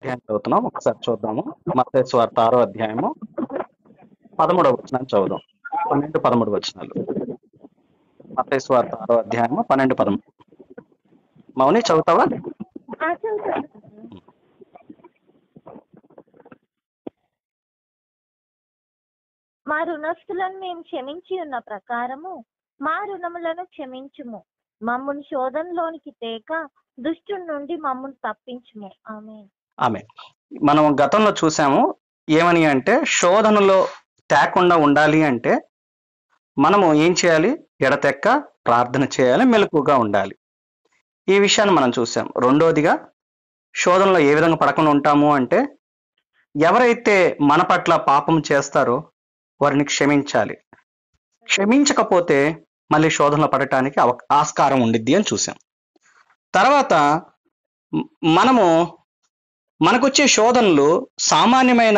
అధ్యాయం చదువుతున్నాం ఒకసారి చూద్దాము మత్తయి స్వార్థ ఆరో అధ్యాయము పదమూడవ వచనం చదువుదాం పన్నెండు పదమూడు వచనాలు మత్తయి స్వార్థ ఆరో అధ్యాయము పన్నెండు పదమూడు మౌని చదువుతావా ఆ, చదువుతాను. మా రుణస్థులను మేము క్షమించి ఉన్న ప్రకారము మా రుణములను క్షమించుము మమ్మును శోధనలోనికి తేక దుష్టుని నుండి మమ్మును తప్పించుము ఆమె ఆమె మనం గతంలో చూసాము ఏమని అంటే శోధనలో తేకుండా ఉండాలి అంటే మనము ఏం చేయాలి ఎడతెక్క ప్రార్థన చేయాలి మెలకుగా ఉండాలి ఈ విషయాన్ని మనం చూసాం రెండోదిగా శోధనలో ఏ విధంగా పడకుండా ఉంటాము అంటే ఎవరైతే మన పట్ల పాపం చేస్తారో వారిని క్షమించాలి క్షమించకపోతే మళ్ళీ శోధనలో పడటానికి అవ ఆస్కారం ఉండిద్ది అని చూసాం తర్వాత మ్- మనము మనకొచ్చే శోధనలు సామాన్యమైన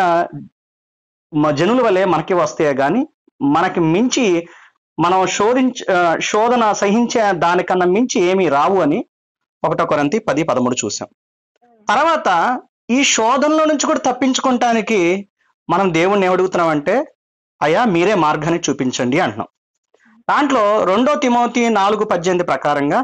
మ- జనుల వలె మనకి వస్తాయి కానీ మనకి మించి మనం శోధించ ఆ, శోధన సహించే దానికన్నా మించి ఏమీ రావు అని ఒకటో కొరంతి పది పదమూడు చూసాం తర్వాత ఈ శోధనలో నుంచి కూడా తప్పించుకోవటానికి మనం దేవుణ్ణి ఏమడుగుతున్నామంటే అయ్యా మీరే మార్గాన్ని చూపించండి అంటున్నాం దాంట్లో రెండో తిమోతి నాలుగు పద్దెనిమిది ప్రకారంగా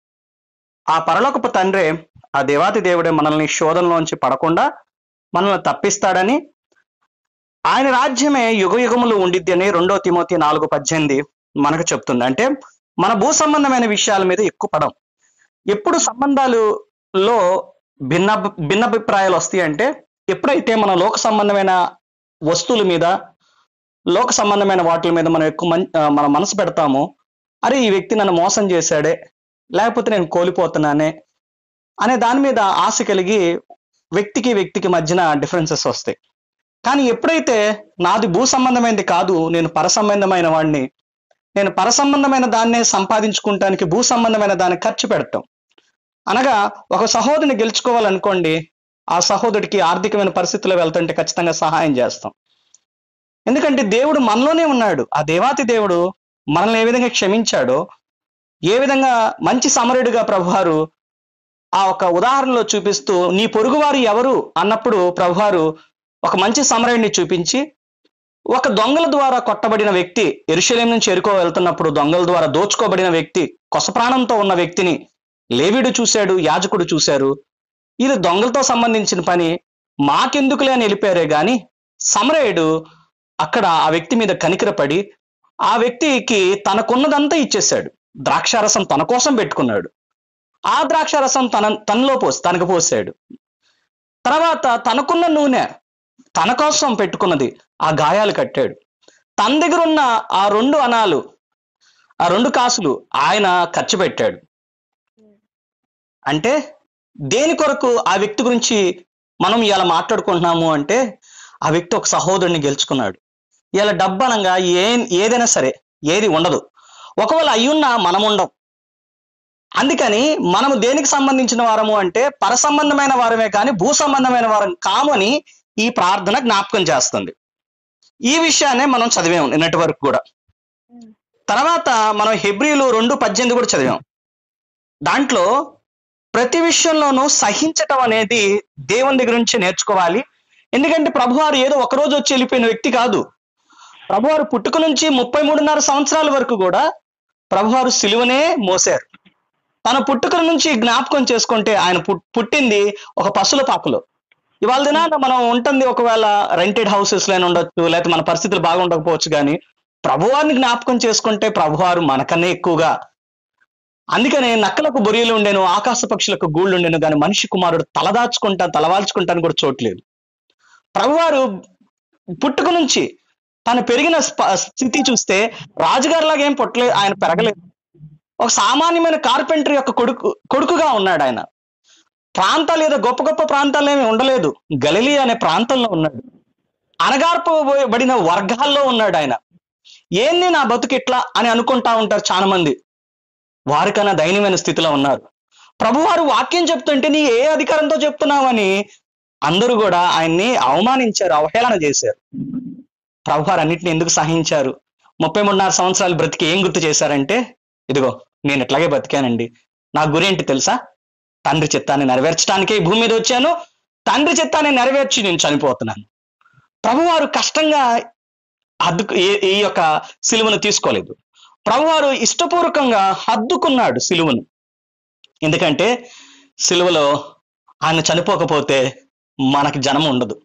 ఆ పరలోకపు తండ్రే ఆ దేవాతి దేవుడే మనల్ని శోధనలోంచి పడకుండా మనల్ని తప్పిస్తాడని ఆయన రాజ్యమే యుగ యుగములు ఉండిద్ది అని రెండో తిమోతి నాలుగు పద్దెనిమిది మనకు చెప్తుంది అంటే మన భూ సంబంధమైన విషయాల మీద ఎక్కువ పడం ఎప్పుడు సంబంధాలులో భిన్న భిన్నాభిప్రాయాలు వస్తాయి అంటే ఎప్పుడైతే మన లోక సంబంధమైన వస్తువుల మీద లోక సంబంధమైన వాటి మీద మనం ఎక్కువ మన్- ఆ, మన మనసు పెడతామో అరే ఈ వ్యక్తి నన్ను మోసం చేశాడే లేకపోతే నేను కోల్పోతున్నానే అనే దాని మీద ఆశ కలిగి వ్యక్తికి వ్యక్తికి మధ్యన డిఫరెన్సెస్ వస్తాయి కానీ ఎప్పుడైతే నాది భూ సంబంధమైనది కాదు నేను పర సంబంధమైన వాడిని నేను పర సంబంధమైన దాన్నే సంపాదించుకుంటానికి భూ సంబంధమైన దాన్ని ఖర్చు పెడతాం అనగా ఒక సహోదరుని గెలుచుకోవాలనుకోండి ఆ సహోదరుడికి ఆర్థికమైన పరిస్థితుల్లో వెళ్తుంటే ఖచ్చితంగా సహాయం చేస్తాం ఎందుకంటే దేవుడు మనలోనే ఉన్నాడు ఆ దేవాతి దేవుడు మనల్ని ఏ విధంగా క్షమించాడో ఏ విధంగా మంచి సమరుడిగా ప్రభువారు ఆ ఒక ఉదాహరణలో చూపిస్తూ నీ పొరుగువారు ఎవరు అన్నప్పుడు ప్రభువారు ఒక మంచి సమరుడిని చూపించి ఒక దొంగల ద్వారా కొట్టబడిన వ్యక్తి ఎరుషలేం నుంచి ఎరుకో వెళ్తున్నప్పుడు దొంగల ద్వారా దోచుకోబడిన వ్యక్తి కొస ప్రాణంతో ఉన్న వ్యక్తిని లేవీడు చూశాడు యాజకుడు చూశారు ఇది దొంగలతో సంబంధించిన పని మాకెందుకులే అని వెళ్ళిపోయారే గాని సమరయుడు అక్కడ ఆ వ్యక్తి మీద కనికరపడి ఆ వ్యక్తికి తనకున్నదంతా ఇచ్చేశాడు ద్రాక్షారసం తన కోసం పెట్టుకున్నాడు ఆ ద్రాక్షారసం తన తనలో పోసి తనకు పోసాడు తర్వాత తనకున్న నూనె తన కోసం పెట్టుకున్నది ఆ గాయాలు కట్టాడు తన దగ్గర ఉన్న ఆ రెండు అనాలు ఆ రెండు కాసులు ఆయన ఖర్చు పెట్టాడు అంటే దేని కొరకు ఆ వ్యక్తి గురించి మనం ఇలా మాట్లాడుకుంటున్నాము అంటే ఆ వ్యక్తి ఒక సహోదరుని గెలుచుకున్నాడు ఇలా డబ్బు అనగా ఏ ఏదైనా సరే ఏది ఉండదు ఒకవేళ అయ్యున్నా మనం ఉండం అందుకని మనము దేనికి సంబంధించిన వారము అంటే పర సంబంధమైన వారమే కానీ భూ సంబంధమైన వారం కామని ఈ ప్రార్థన జ్ఞాపకం చేస్తుంది ఈ విషయాన్ని మనం చదివాం నిన్నటి వరకు కూడా ఉమ్. తర్వాత మనం హెబ్రిలు రెండు పద్దెనిమిది కూడా చదివాం దాంట్లో ప్రతి విషయంలోనూ సహించటం అనేది దేవుని దగ్గర నుంచి నేర్చుకోవాలి ఎందుకంటే ప్రభువారు ఏదో ఒక రోజు వచ్చి వెళ్ళిపోయిన వ్యక్తి కాదు ప్రభువారు పుట్టుక నుంచి ముప్పై మూడున్నర సంవత్సరాల వరకు కూడా ప్రభువారు సిలువనే మోసారు తన పుట్టుక నుంచి జ్ఞాపకం చేసుకుంటే ఆయన పుట్- పుట్టింది ఒక పశుల పాకలో ఇవాళ దినాన మనం ఉంటుంది ఒకవేళ రెంటెడ్ హౌసెస్ లోనే ఉండొచ్చు లేకపోతే మన పరిస్థితులు బాగుండకపోవచ్చు కానీ ప్రభువారిని జ్ఞాపకం చేసుకుంటే ప్రభువారు మనకన్నా ఎక్కువగా అందుకనే నక్కలకు బొరియలు ఉండేను ఆకాశ పక్షులకు గూళ్ళు ఉండేను కానీ మనిషి కుమారుడు తలదాచుకుంటా తలవాల్చుకుంటాను కూడా చోట్లేదు ప్రభువారు పుట్టుక నుంచి తను పెరిగిన స్ప- స్థితి చూస్తే రాజుగారిలాగా ఏం పుట్టలేదు ఆయన పెరగలేదు ఒక సామాన్యమైన కార్పెంటర్ యొక్క కొడుకు కొడుకుగా ఉన్నాడు ఆయన ప్రాంతాలు ఏదో గొప్ప గొప్ప ప్రాంతాలు ఏమి ఉండలేదు గలిలీ అనే ప్రాంతంలో ఉన్నాడు అనగార్పబడిన వర్గాల్లో ఉన్నాడు ఆయన ఏంది నా బతుకు ఇట్లా అని అనుకుంటా ఉంటారు చాలా మంది వారికన్నా దయనీయమైన స్థితిలో ఉన్నారు ప్రభువారు వాక్యం చెప్తుంటే నీ ఏ అధికారంతో చెప్తున్నావని అందరూ కూడా ఆయన్ని అవమానించారు అవహేళన చేశారు ప్రభువారు అన్నిటిని ఎందుకు సహించారు ముప్పై మూడున్నర సంవత్సరాలు బ్రతికి ఏం గుర్తు చేశారంటే ఇదిగో నేను ఇట్లాగే బతికానండి నా గురి ఏంటి తెలుసా తండ్రి చిత్తాన్ని నెరవేర్చడానికే ఈ భూమి మీద వచ్చాను తండ్రి చిత్తాన్ని నెరవేర్చి నేను చనిపోతున్నాను ప్రభువారు కష్టంగా అద్దుకు ఈ- ఈ యొక్క సిలువను తీసుకోలేదు ప్రభువారు ఇష్టపూర్వకంగా హద్దుకున్నాడు సిలువను ఎందుకంటే సిలువలో ఆయన చనిపోకపోతే మనకి జన్మ ఉండదు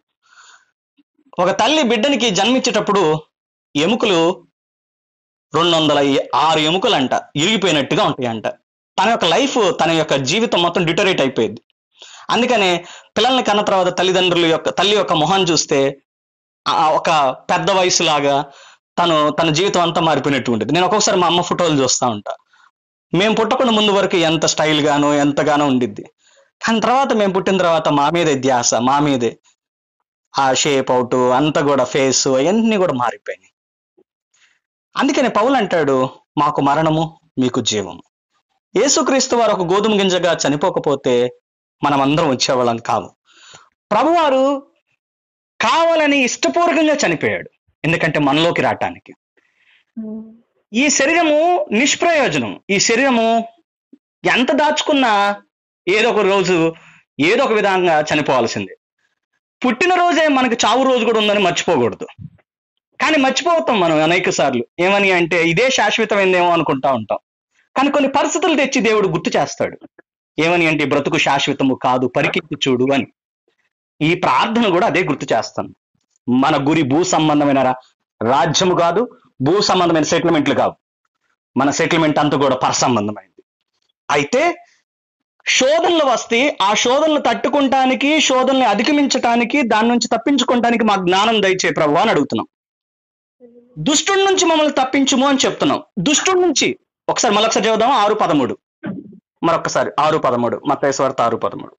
ఒక తల్లి బిడ్డనికి జన్మించేటప్పుడు ఎముకలు రెండు వందల ఆరు ఎముకలంట ఇరిగిపోయినట్టుగా ఉంటాయంట తన యొక్క లైఫ్ తన యొక్క జీవితం మొత్తం డిటరేట్ అయిపోయింది అందుకనే పిల్లల్ని కన్న తర్వాత తల్లిదండ్రుల యొక్క తల్లి యొక్క మొహం చూస్తే ఆ ఒక పెద్ద వయసులాగా తను తన జీవితం అంతా మారిపోయినట్టు ఉంటుంది నేను ఒక్కొక్కసారి మా అమ్మ ఫోటోలు చూస్తూ ఉంటా మేము పుట్టకుండా ముందు వరకు ఎంత స్టైల్ గానో ఎంతగానో ఉండిద్ది కానీ తర్వాత మేము పుట్టిన తర్వాత మా మీదే ధ్యాస మా మీదే ఆ షేప్ అవుట్ అంతా కూడా ఫేస్ అవన్నీ కూడా మారిపోయినాయి అందుకని పౌలు అంటాడు మాకు మరణము మీకు జీవము యేసుక్రీస్తు వారు ఒక గోధుమ గింజగా చనిపోకపోతే మనం అందరం వచ్చేవాళ్ళం కాము ప్రభువారు కావాలని ఇష్టపూర్వకంగా చనిపోయాడు ఎందుకంటే మనలోకి రావటానికి ఈ శరీరము నిష్ప్రయోజనం ఈ శరీరము ఎంత దాచుకున్నా ఏదో ఒక రోజు ఏదో ఒక విధంగా చనిపోవాల్సిందే పుట్టినరోజే మనకి చావు రోజు కూడా ఉందని మర్చిపోకూడదు కానీ మర్చిపోతాం మనం అనేక సార్లు ఏమని అంటే ఇదే శాశ్వతమైందేమో అనుకుంటా ఉంటాం కానీ కొన్ని పరిస్థితులు తెచ్చి దేవుడు గుర్తు చేస్తాడు ఏమని అంటే ఈ బ్రతుకు శాశ్వతము కాదు పరికెత్తి చూడు అని ఈ ప్రార్థన కూడా అదే గుర్తు చేస్తాను మన గురి భూ సంబంధమైన రా- రాజ్యము కాదు భూ సంబంధమైన సెటిల్మెంట్లు కావు మన సెటిల్మెంట్ అంతా కూడా పర సంబంధమైంది అయితే శోధనలు వస్తే ఆ శోధనలు తట్టుకుంటానికి శోధనల్ని అధిగమించటానికి దాని నుంచి తప్పించుకోవటానికి మా జ్ఞానం దయచే ప్రభు అని అడుగుతున్నాం దుష్టుడి నుంచి మమ్మల్ని తప్పించుము అని చెప్తున్నాం దుష్టుడి నుంచి ఒకసారి మళ్ళొకసారి చదువుదాం ఆరు పదమూడు మరొకసారి ఆరు పదమూడు మత్తేశ్వార్త ఆరు పదమూడు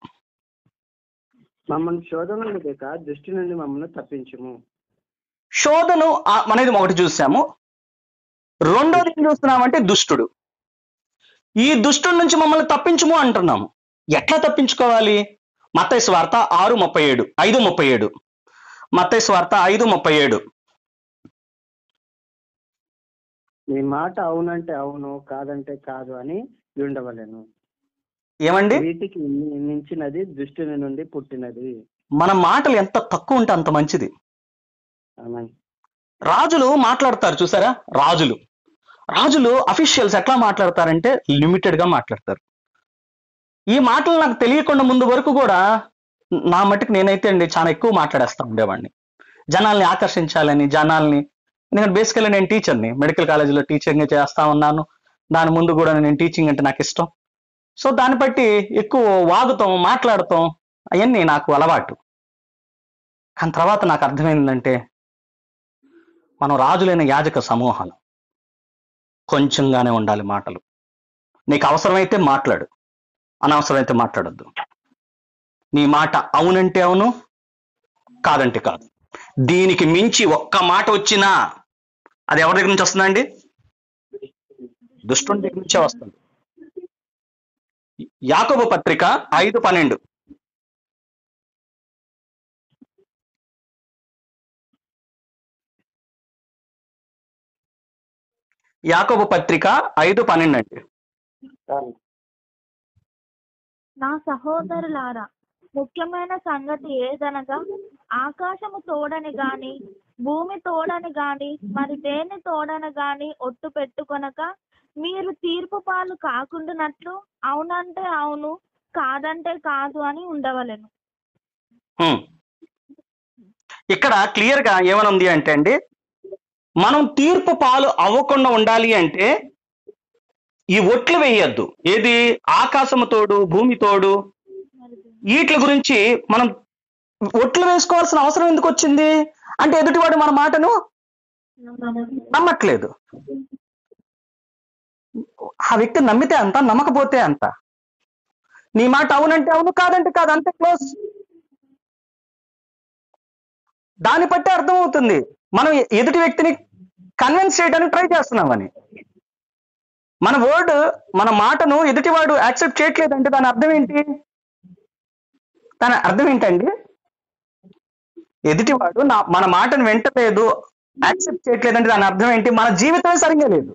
మమ్మల్ని శోధనలు లేక దృష్టి నుండి మమ్మల్ని తప్పించుము శోధను ఆ- అనేది ఒకటి చూసాము రెండోది ఏం చూస్తున్నామంటే దుష్టుడు ఈ దుష్టుడి నుంచి మమ్మల్ని తప్పించుము అంటున్నాము ఎట్లా తప్పించుకోవాలి మత్తయి స్వార్త ఆరు ముప్పై ఏడు ఐదు ముప్పై ఏడు మత్తయి స్వార్త ఐదు ముప్పై ఏడు మీ మాట అవునంటే అవును కాదంటే కాదు అని ఉండవలేను ఏమండి వీటికి మి- మించినది దృష్టిని నుండి పుట్టినది మన మాటలు ఎంత తక్కువ ఉంటే అంత మంచిది ఆమె రాజులు మాట్లాడతారు చూసారా రాజులు రాజులు అఫీషియల్స్ ఎట్లా మాట్లాడతారంటే లిమిటెడ్ గా మాట్లాడతారు ఈ మాటలు నాకు తెలియకుండా ముందు వరకు కూడా నా మట్టుకు నేనైతే అండి చాలా ఎక్కువ మాట్లాడేస్తా ఉండేవాడిని జనాల్ని ఆకర్షించాలని జనాల్ని ఎందుకంటే బేసికల్లీ నేను టీచర్ని మెడికల్ కాలేజీలో టీచర్ని చేస్తా ఉన్నాను దాని ముందు కూడా నేను టీచింగ్ అంటే నాకు ఇష్టం సో దాన్ని బట్టి ఎక్కువ వాగుతాం మాట్లాడతాం అవన్నీ నాకు అలవాటు కానీ తర్వాత నాకు అర్థమైందంటే మనం రాజులైన యాజక సమూహాలు కొంచెంగానే ఉండాలి మాటలు నీకు అవసరమైతే మాట్లాడు అనవసరమైతే మాట్లాడొద్దు నీ మాట అవునంటే అవును కాదంటే కాదు దీనికి మించి ఒక్క మాట వచ్చినా అది ఎవరి దగ్గర నుంచి వస్తుందండి దుష్టుని దగ్గర నుంచే వస్తుంది యాకోబు పత్రిక ఐదు పన్నెండు యాకోబు పత్రిక ఐదు పన్నెండు అండి నా సహోదరులారా ముఖ్యమైన సంగతి ఏదనగా ఆకాశము తోడని గాని భూమి తోడని గాని మరి దేన్ని తోడని గాని ఒట్టు పెట్టుకొనక మీరు తీర్పు పాలు కాకుండానట్లు అవునంటే అవును కాదంటే కాదు అని ఉండవలెను హ్మ్. ఇక్కడ క్లియర్ గా ఏమనుంది అంటే అండి మనం తీర్పు పాలు అవ్వకుండా ఉండాలి అంటే ఈ ఒట్లు వేయద్దు ఏది ఆకాశము తోడు భూమి తోడు వీటి గురించి మనం ఒట్లు వేసుకోవాల్సిన అవసరం ఎందుకు వచ్చింది అంటే ఎదుటివాడు మన మాటను నమ్మట్లేదు ఆ వ్యక్తి నమ్మితే అంత నమ్మకపోతే అంత నీ మాట అవునంటే అవును కాదంటే కాదు అంతే క్లోజ్ దాన్ని బట్టి అర్థమవుతుంది మనం ఎదుటి వ్యక్తిని కన్విన్స్ చేయడానికి ట్రై చేస్తున్నామని మన వర్డ్ మన మాటను ఎదుటివాడు యాక్సెప్ట్ చేయట్లేదంటే దాని అర్థం ఏంటి దాని అర్థం ఏంటండి ఎదుటివాడు నా మన మాటను వింటలేదు యాక్సెప్ట్ చేయట్లేదంటే దాని అర్థం ఏంటి మన జీవితమే సరిగ్గా లేదు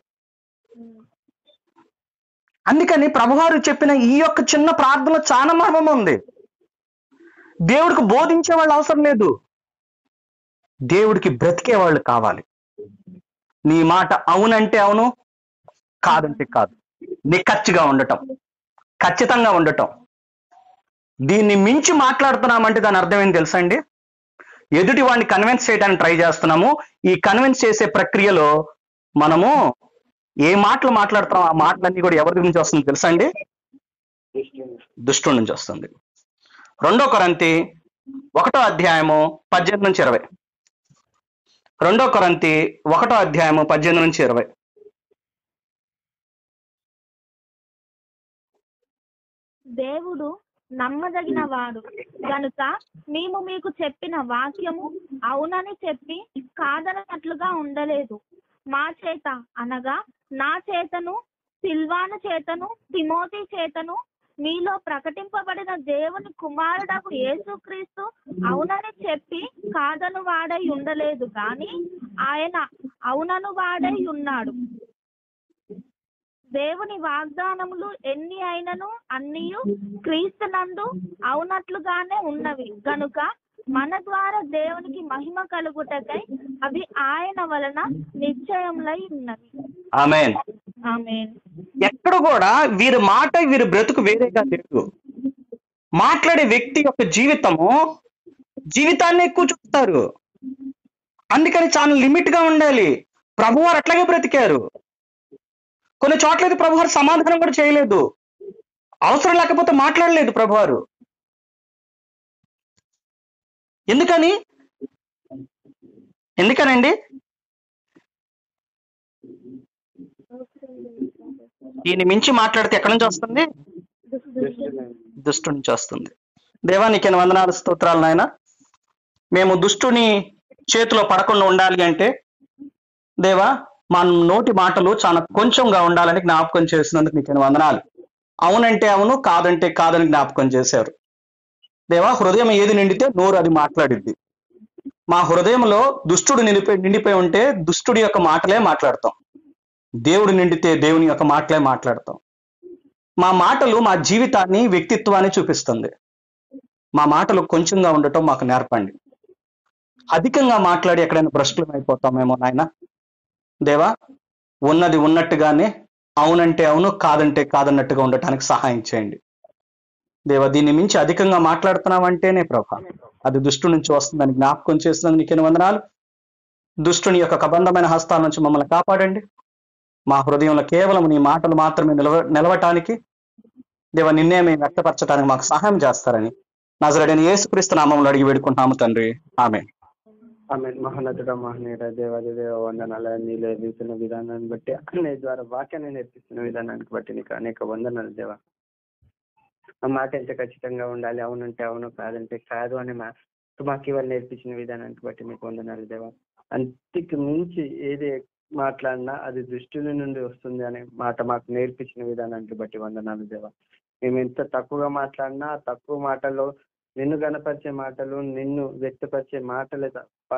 అందుకని ప్రభువారు చెప్పిన ఈ యొక్క చిన్న ప్రార్థనలో చాలా మర్మం ఉంది దేవుడికి బోధించే వాళ్ళు అవసరం లేదు దేవుడికి బ్రతికే వాళ్ళు కావాలి నీ మాట అవునంటే అవును కాదంటే కాదు నిక్కచ్చిగా ఉండటం ఖచ్చితంగా ఉండటం దీన్ని మించి మాట్లాడుతున్నామంటే దాని అర్థం ఏంటి తెలుసా అండి ఎదుటి వాడిని కన్విన్స్ చేయడానికి ట్రై చేస్తున్నాము ఈ కన్విన్స్ చేసే ప్రక్రియలో మనము ఏ మాటలు మాట్లాడుతున్నాం ఆ మాటలన్నీ కూడా ఎవరి నుంచి వస్తుంది తెలుసా అండి దుష్టు నుంచి వస్తుంది రెండో కొరంతి ఒకటో అధ్యాయము పద్దెనిమిది నుంచి ఇరవై రెండో కొరంతి ఒకటో అధ్యాయము పద్దెనిమిది నుంచి ఇరవై దేవుడు నమ్మదగిన వాడు గనుక మేము మీకు చెప్పిన వాక్యము అవునని చెప్పి కాదనట్లుగా ఉండలేదు మా చేత అనగా నా చేతను సిల్వాను చేతను తిమోతి చేతను మీలో ప్రకటింపబడిన దేవుని కుమారుడకు యేసుక్రీస్తు అవునని చెప్పి కాదను వాడై ఉండలేదు కానీ ఆయన అవునను వాడై ఉన్నాడు దేవుని వాగ్దానములు ఎన్ని అయినను అన్నియు క్రీస్తునందు అవునట్లుగానే ఉన్నవి గనుక మన ద్వారా దేవునికి మహిమ కలుగుటకై అవి ఆయన వలన నిశ్చయములై ఉన్నవి ఆమెన్ ఆమె ఎక్కడ కూడా వీరి మాట వీరి బ్రతుకు వేరేగా లేదు మాట్లాడే వ్యక్తి యొక్క జీవితము జీవితాన్ని ఎక్కువ చూస్తారు అందుకని చాలా లిమిట్ గా ఉండాలి ప్రభువారు అట్లాగే బ్రతికారు కొన్ని చోట్ల అయితే ప్రభువారు సమాధానం కూడా చేయలేదు అవసరం లేకపోతే మాట్లాడలేదు ప్రభువారు ఎందుకని ఎందుకనండి దీన్ని మించి మాట్లాడితే ఎక్కడి నుంచి వస్తుంది దుష్టు నుంచి వస్తుంది దేవా నీకు వందనాలు స్తోత్రాలు నాయన మేము దుష్టుని చేతిలో పడకుండా ఉండాలి అంటే దేవా మా నోటి మాటలు చాలా కొంచెంగా ఉండాలని జ్ఞాపకం చేసినందుకు నీకు వందనాలు అవునంటే అవును కాదంటే కాదని జ్ఞాపకం చేశారు దేవా హృదయం ఏది నిండితే నోరు అది మాట్లాడిద్ది మా హృదయంలో దుష్టుడు నిండిపోయి నిండిపోయి ఉంటే దుష్టుడి యొక్క మాటలే మాట్లాడతాం దేవుడు నిండితే దేవుని యొక్క మాటలే మాట్లాడతాం మా మాటలు మా జీవితాన్ని వ్యక్తిత్వాన్ని చూపిస్తుంది మా మాటలు కొంచెంగా ఉండటం మాకు నేర్పండి అధికంగా మాట్లాడి ఎక్కడైనా భ్రష్టులం అయిపోతామేమో నాయన దేవా ఉన్నది ఉన్నట్టుగానే అవునంటే అవును కాదంటే కాదన్నట్టుగా ఉండటానికి సహాయం చేయండి దేవా దీన్ని మించి అధికంగా మాట్లాడుతున్నామంటేనే ప్రభా అది దుష్టు నుంచి వస్తుందని జ్ఞాపకం చేస్తున్నందుకు నీకెన్ని వందనాలు దుష్టుని యొక్క కబంధమైన హస్తాల నుంచి మమ్మల్ని కాపాడండి మా హృదయంలో కేవలం నీ మాటలు మాత్రమే నిలవ నిలవటానికి దేవ నిన్నే మేము వ్యక్తపరచడానికి మాకు సహాయం చేస్తారని నజరడని యేసుక్రీస్తు నామంలో అడిగి వేడుకుంటున్నాము తండ్రి ఆమె ఆమె మహోన్నతుడ మహనీయుడ దేవాది దేవ వందనాలు నీలో ఎదుగుతున్న విధానాన్ని బట్టి నీ ద్వారా వాక్యాన్ని నేర్పిస్తున్న విధానానికి బట్టి నీకు అనేక వందనాలు దేవ ఆ మాట ఎంత ఖచ్చితంగా ఉండాలి అవునంటే అవును కాదంటే కాదు అని మా మాకు ఇవాళ నేర్పించిన విధానానికి బట్టి నీకు వందనాలు దేవ అంతకు మించి ఏది మాట్లాడినా అది దృష్టిని నుండి వస్తుంది అనే మాట మాకు నేర్పించిన విధానానికి బట్టి వందనాలు దేవ మేము ఎంత తక్కువగా మాట్లాడినా ఆ తక్కువ మాటల్లో నిన్ను గనపరిచే మాటలు నిన్ను వ్యక్తపరిచే మాటలే తప్ప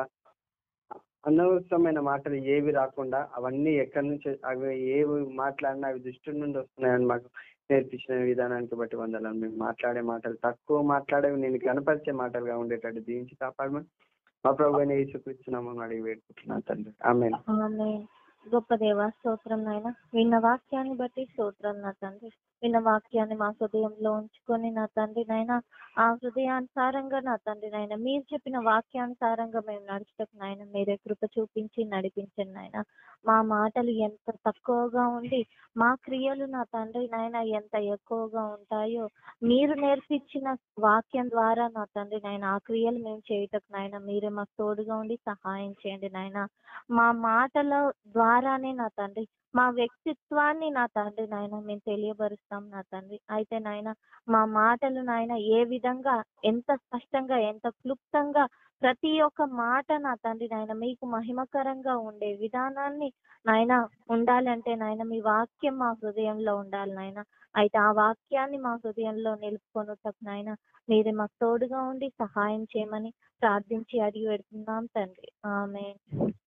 అనవసరమైన మాటలు ఏవి రాకుండా అవన్నీ ఎక్కడి నుంచి అవి ఏవి మాట్లాడినా అవి దృష్టి నుండి వస్తున్నాయని మాకు నేర్పించిన విధానానికి బట్టి వందనాలు మేము మాట్లాడే మాటలు తక్కువ మాట్లాడేవి నేను కనపరిచే మాటలుగా ఉండేటట్టు దీనికి కాపాడమని మా ప్రభు అయిన యేసుక్రీస్తున్నామని అడిగి వేడుకుంటున్నాను తండ్రి ఆమె ఆమె గొప్ప దేవ స్తోత్రం నాయన విన్న వాక్యాన్ని బట్టి స్తోత్రం నా తండ్రి విన్న వాక్యాన్ని మా హృదయంలో ఉంచుకొని నా తండ్రి నాయన ఆ హృదయానుసారంగా నా తండ్రి నాయన మీరు చెప్పిన వాక్యానుసారంగా మేము నడుచుటకు నాయన మీరే కృప చూపించి నడిపించండి నాయన మా మాటలు ఎంత తక్కువగా ఉండి మా క్రియలు నా తండ్రి నాయన ఎంత ఎక్కువగా ఉంటాయో మీరు నేర్పించిన వాక్యం ద్వారా నా తండ్రి నాయన ఆ క్రియలు మేము చేయుటకు నాయన మీరే మాకు తోడుగా ఉండి సహాయం చేయండి నాయన మా మాటల ద్వారానే నా తండ్రి మా వ్యక్తిత్వాన్ని నా తండ్రి నాయన మేము తెలియపరుస్తాం నా తండ్రి అయితే నాయన మా మాటలు నాయన ఏ విధంగా ఎంత స్పష్టంగా ఎంత క్లుప్తంగా ప్రతి ఒక్క మాట నా తండ్రి నాయన మీకు మహిమకరంగా ఉండే విధానాన్ని నాయన ఉండాలంటే నాయన మీ వాక్యం మా హృదయంలో ఉండాలి నాయన అయితే ఆ వాక్యాన్ని మా హృదయంలో నిలుపుకొనుటకు నాయన మీరే మాకు తోడుగా ఉండి సహాయం చేయమని ప్రార్థించి అడిగి పెడుతున్నాం తండ్రి ఆమె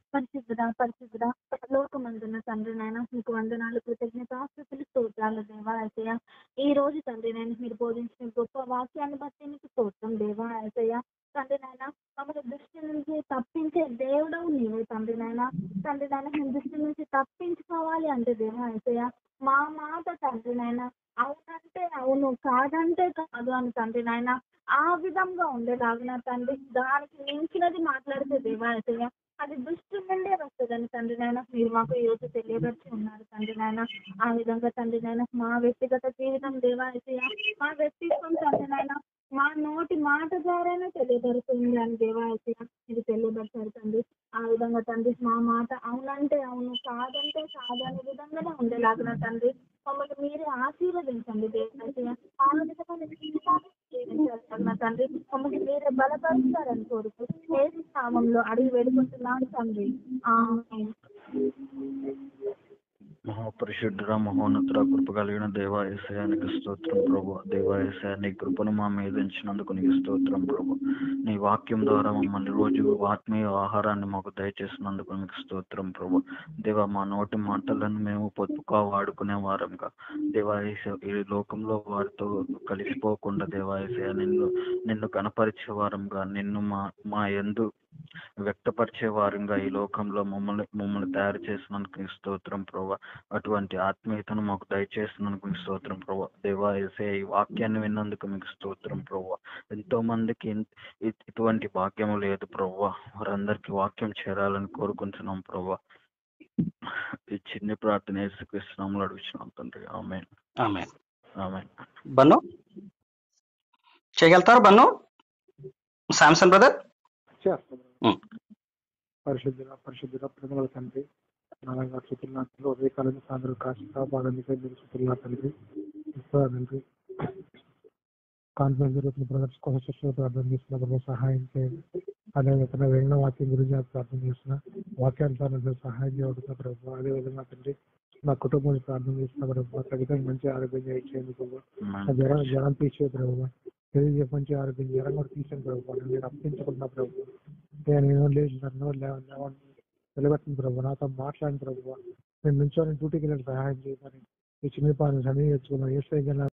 పరిశుద్ధుడా పరిశుద్ధుడా లోకమందున్న తండ్రి నాయన మీకు వందనాలు కృతజ్ఞత ఆస్తులు స్తోత్రాలు దేవా ఏసయ్య ఈ రోజు తండ్రి నేను మీరు బోధించిన గొప్ప వాక్యాన్ని బట్టి మీకు స్తోత్రం దేవా ఏసయ్య తండ్రి నాయన మమ్మల్ని దృష్టి నుంచి తప్పించే దేవుడు నీవే తండ్రి నాయన తండ్రి నాయన మేము దృష్టి నుంచి తప్పించుకోవాలి అంటే దేవా ఏసయ్య మా మాట తండ్రి నాయన అవునంటే అవును కాదంటే కాదు అని తండ్రి నాయన ఆ విధంగా ఉండేలాగిన తండ్రి దానికి మించినది మాట్లాడితే దేవా ఏసయ్య అది దృష్టి నుండే వస్తుందని తండ్రి నాయన మీరు మాకు ఈ రోజు తెలియపరిచి ఉన్నారు తండ్రి నాయన ఆ విధంగా తండ్రి నాయన మా వ్యక్తిగత జీవితం దేవా ఏసయ్య మా వ్యక్తిత్వం తండ్రి నాయన మా నోటి మాట ద్వారానే తెలియబడుతుంది అని దేవా ఏసయ్య ఇది తెలియబడతారు తండ్రి ఆ విధంగా తండ్రి మా మాట అవునంటే అవును కాదంటే కాదు అనే విధంగానే ఉండేలాగిన తండ్రి మమ్మల్ని మీరే ఆశీర్వదించండి దేవా ఆ విధంగా జీవితాన్ని జీవించాలన్న తండ్రి మమ్మల్ని మీరే బలపరుస్తారని కోరుతూ ఏసు నామంలో అడిగి వేడుకుంటున్నాను తండ్రి ఆమేన్. మహాపరిశుద్ధుడ మహోన్నతుడ కృప కలిగిన దేవా ఏసయానికి స్తోత్రం ప్రభు దేవా ఏసయ నీ కృపను మా మీద ఉంచినందుకు నీకు స్తోత్రం ప్రభు నీ వాక్యం ద్వారా మమ్మల్ని రోజు ఆత్మీయ ఆహారాన్ని మాకు దయచేసినందుకు నీకు స్తోత్రం ప్రభు దేవా మా నోటి మాటలను మేము పొత్తుగా వాడుకునే వారంగా దేవా యేసు ఈ లోకంలో వారితో కలిసిపోకుండా దేవా ఏసయ నిన్ను నిన్ను కనపరిచే వారంగా నిన్ను మా మా ఎందు వ్యక్తపరిచే వారంగా ఈ లోకంలో మమ్మల్ని మమ్మల్ని తయారు చేసినందుకు నీకు స్తోత్రం ప్రభా అటువంటి ఆత్మీయతను మాకు దయచేసినందుకు మీకు స్తోత్రం ప్రభా దేవా ఏసే ఈ వాక్యాన్ని విన్నందుకు మీకు స్తోత్రం ప్రభా ఎంతో మందికి ఇన్- ఇ- ఇటువంటి భాగ్యం లేదు ప్రభా వారందరికీ వాక్యం చేరాలని కోరుకుంటున్నాం ప్రభా ఈ చిన్ని ప్రార్థన యేసుక్రీస్తునామములో అడుగుతున్నాం తండ్రి ఆమె ఆమె ఆమె బన్ను చేయగలుగుతారు బన్ను శాంసన్ బ్రదర్ చేస్తాను ఉం. పరిశుద్ధుల పరిశుద్ధుల ప్రజల తండ్రి నాలుగు చుతున్నారు ఉదయకాలం సాయంత్రం కాశీ బాగా చుతున్నా తండ్రి ఇంకా తండ్రి కాన్ఫరెన్స్ జరుగుతున్న ప్రదర్శన కోసం శిక్షణ ప్రార్థన చేస్తున్న ప్రభు సహాయం చేయండి అదేవిధంగా వెళ్ళిన వాక్యం గురించి నాకు ప్రార్థన చేస్తున్న వాక్యానుసారం సహాయం చేయబడుతున్న ప్రభు అదేవిధంగా తండ్రి నా కుటుంబం ప్రార్థన చేస్తున్న ప్రభు ఖచ్చితంగా మంచి ఆరోగ్యం చేయించేందుకు ప్రభు ఆ జ్వరం జ్వరం తీసే ప్రభు తెలియజే మంచి ఆరోగ్యం జ్వరం కూడా తీసాను ప్రభు నేను అప్పించుకున్నా ప్రభు నేను లేదు నన్ను నిలబెట్టిన ప్రభు నాతో మాట్లాడిన ప్రభు నేను నుంచోని డ్యూటీకి వెళ్ళి సహాయం చేయమని ఈ చిన్న పాలను సమయం తెచ్చుకున్నాను ఏ